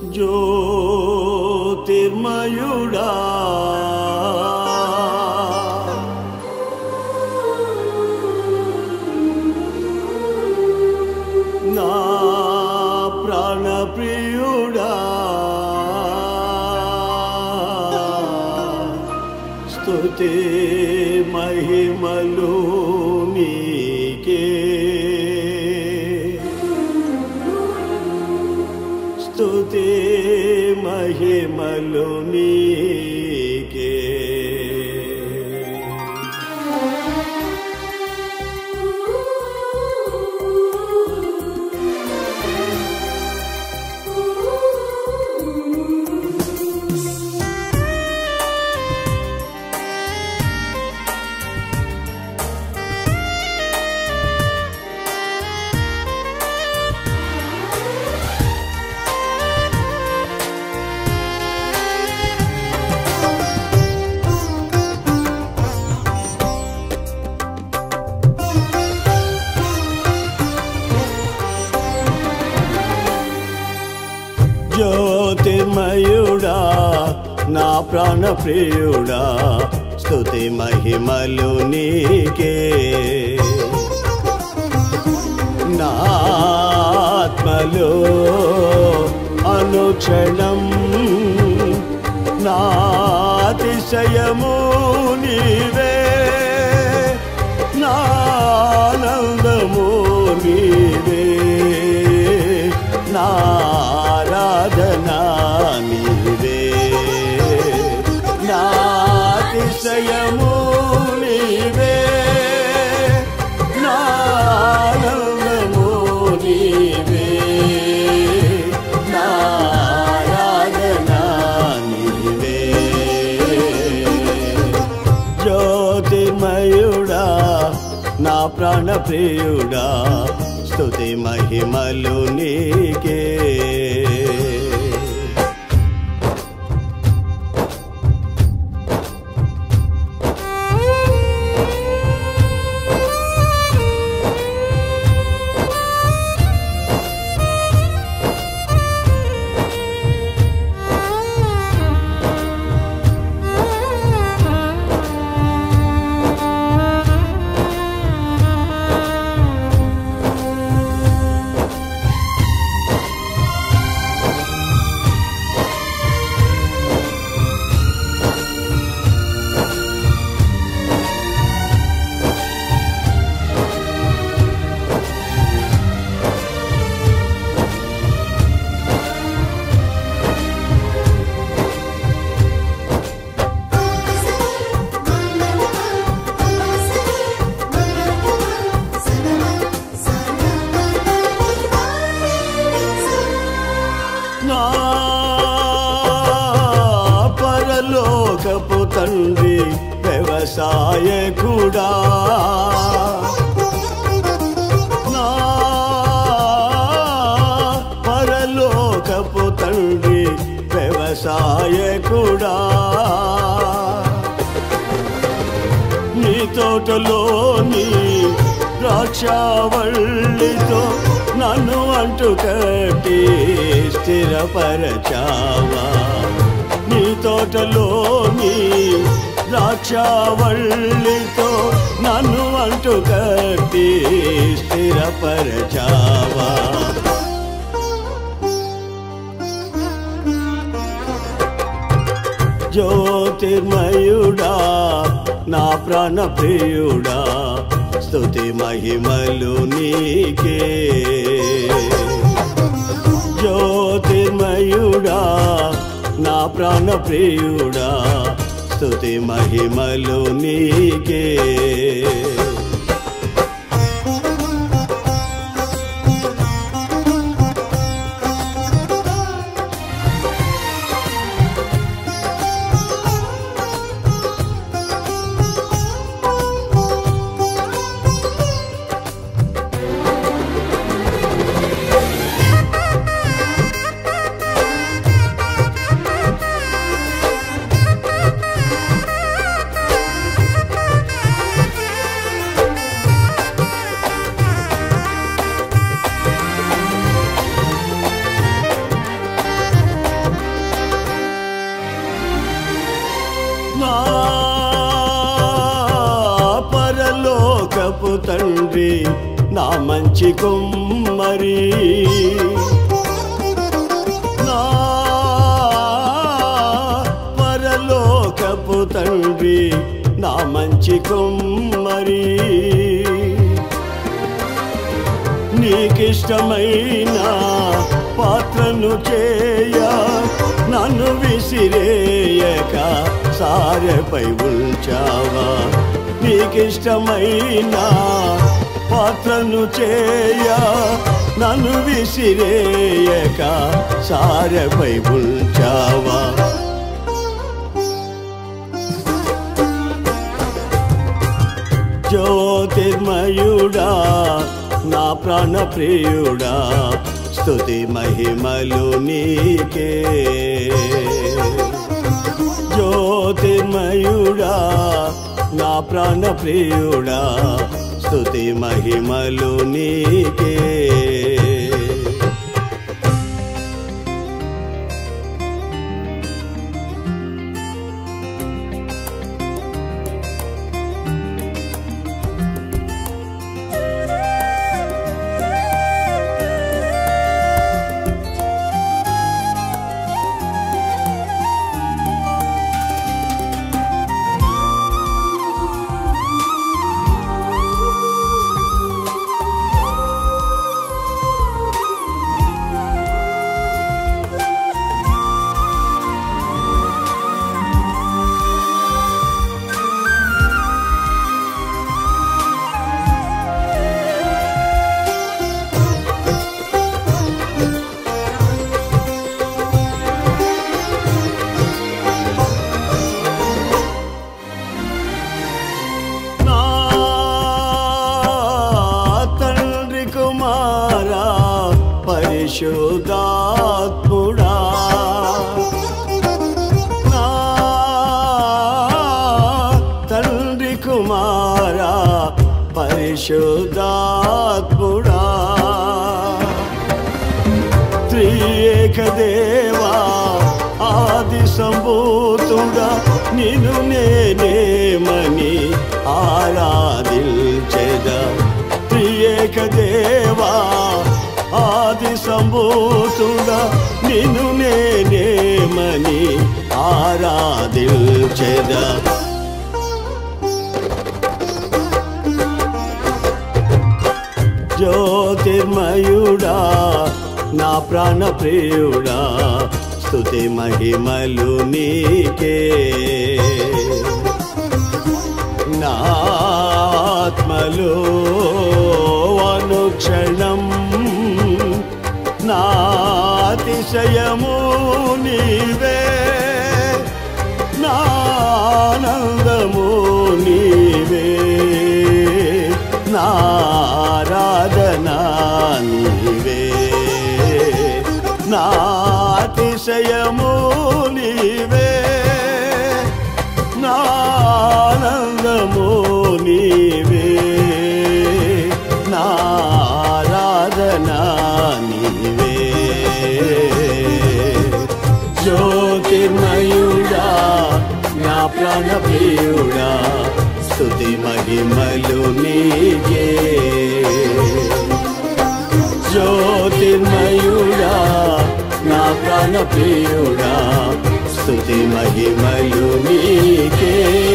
జ్యోతిర్మయుడా నా ప్రాణప్రియుడా స్తుతి మహిమలు నీకే స్తుతి మహిమలు నీకే జ్యోతిర్మయుడా నా ప్రాణప్రియుడా స్తుతి మహిమలు నీకే నా ఆత్మలో అనుక్షణం నాతిశయము నీవే నానందము నీవే నారాధనా నీవే నాతిశయము నీవే నానందము నీవే నారాధనా నీవే జ్యోతిర్మయుడా నా ప్రాణప్రియుడా స్తుతి మహిమలు నీకే నా పరలోకపు తండ్రి వ్యవసాయకుడా నా పరలోకపు తండ్రి వ్యవసాయకుడా నీ తోటలోని ద్రాక్షావళ్ళితో నన్ను అంటు కట్టి స్థిరపరచావా నీ తోటలోని ద్రాక్షావళ్ళితో నన్ను అంటు కట్టి స్థిరపరచావా జ్యోతిర్మయుడా నా ప్రాణప్రియుడా స్తుతి మహిమలు నీకే జ్యోతిర్మయుడా నా ప్రాణప్రియుడా స్తుతి మహిమలు నీకే తండ్రి నా మంచి కుమ్మరి నా పరలోకపు తండ్రి నా మంచి కుమ్మరి నీకిష్టమైన పాత్రను చేయ నన్ను విసిరేయక సారెపై ఉంచావా నీకిష్టమైన పాత్రను చేయ నన్ను విసిరేయక సారెపై ఉంచావా జ్యోతిర్మయుడా నా ప్రాణ ప్రియుడా స్తుతి మహిమలు నీకే జ్యోతిర్మయుడా నా ప్రాణ ప్రియుడా స్తుతి మహిమలు నీకే నా తండ్రి కుమారా పరిశుద్ధాత్ముడా నా తండ్రి కుమారా పరిశుద్ధాత్ముడా త్రియేక దేవా ఆది సంభూతుడా నిన్ను నేనేమని ఆరాధించెద త్రియేక దేవా ఆది సంభూతుడా నిన్ను నేనేమని ఆరాధించెదా జ్యోతిర్మయుడా నా ప్రాణ ప్రియుడా స్తుతి మహిమలు నీకే నా ఆత్మలో అనుక్షణం నా అతిశయము నీవే నా ఆనందము నీవే నారాధనా నీవే నాతిశయము నీవే నానందము నీవే నారాధనా నీవే జ్యోతిర్మయుడా నా ప్రాణ ప్రియుడా స్తుతి మహిమలు నీకే జ్యోతిర్మయుడా నా ప్రాణ ప్రియుడా స్తుతి మహిమలు నీకే